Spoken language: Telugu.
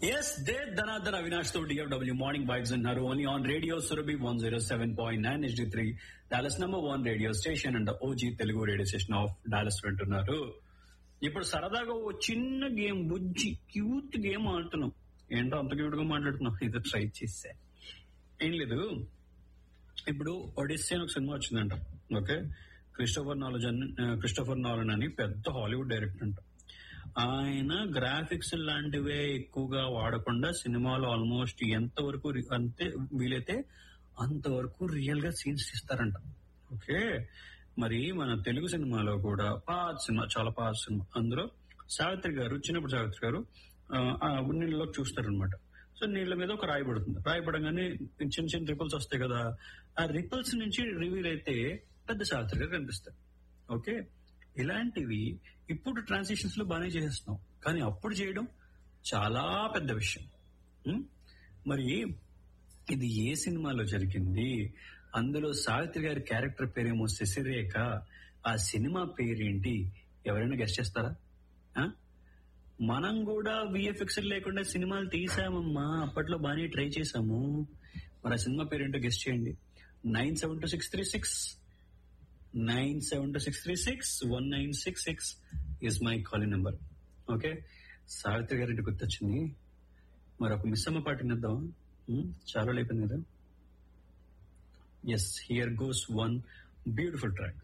ఎస్ దే ధనాధన అవినాష్ తో డిఎఫ్డబ్ల్యూ మార్నింగ్ వైబ్స్ ఉన్నారు only on radio Surabhi one zero seven point nine HD three Dallas number one radio station and OG Telugu radio station of Dallas వింటున్నారు ఇప్పుడు సరదాగా ఓ చిన్న గేమ్ బుజ్జి క్యూట్ గేమ్ ఆడుతున్నాం ఏంటో అంత క్యూట్ గా మాట్లాడుతున్నాం ఇది ట్రై చేసా ఏం లేదు ఇప్పుడు ఒడిస్సీ అని ఒక సినిమా వచ్చిందంట ఓకే క్రిస్టోఫర్ నాలెజ్ అని క్రిస్టోఫర్ నాలన్ అని పెద్ద హాలీవుడ్ డైరెక్టర్ అంట ఆయన గ్రాఫిక్స్ లాంటివే ఎక్కువగా వాడకుండా సినిమాలో ఆల్మోస్ట్ ఎంత వరకు రి- అంతే వీలైతే అంతవరకు రియల్ గా సీన్స్ తీస్తారంట ఓకే మరి మన తెలుగు సినిమాలో కూడా పాత సినిమా చాలా పాత సినిమా అందులో సావిత్రి గారు చిన్నప్పుడు సావిత్రి గారు ఆ, ఆ నీళ్ళలోకి చూస్తారనమాట సో నీళ్ళ మీద ఒక రాయి పడుతుంది రాయి పడగానే చిన్న చిన్న రిపుల్స్ వస్తాయి కదా ఆ రిపుల్స్ నుంచి రివీల్ అయితే పెద్ద సావిత్రి గారు కనిపిస్తారు ఓకే ఇలాంటివి ఇప్పుడు ట్రాన్సిషన్స్ లో బాగానే చేసేస్తున్నాం కానీ అప్పుడు చేయడం చాలా పెద్ద విషయం ఉం? మరి ఇది ఏ సినిమాలో జరిగింది అందులో సావిత్రి గారి క్యారెక్టర్ పేరేమో శశిరేఖ ఆ సినిమా పేరేంటి ఎవరైనా గెస్ట్ చేస్తారా ఆ? మనం కూడా విఎఫ్ఎక్స్ లేకుండా సినిమాలు తీసామమ్మా అప్పట్లో బాగానే ట్రై చేసాము మరి ఆ సినిమా పేరేంటో గెస్ట్ చేయండి nine seven two six three six nine seven two six three six one nine six six is my calling number okay Savitri గారి గుర్తొచ్చింది మరి ఒక మిస్ అమ్మ పాట నిద్దాం చాలా లేపింది కదా yes here goes one beautiful track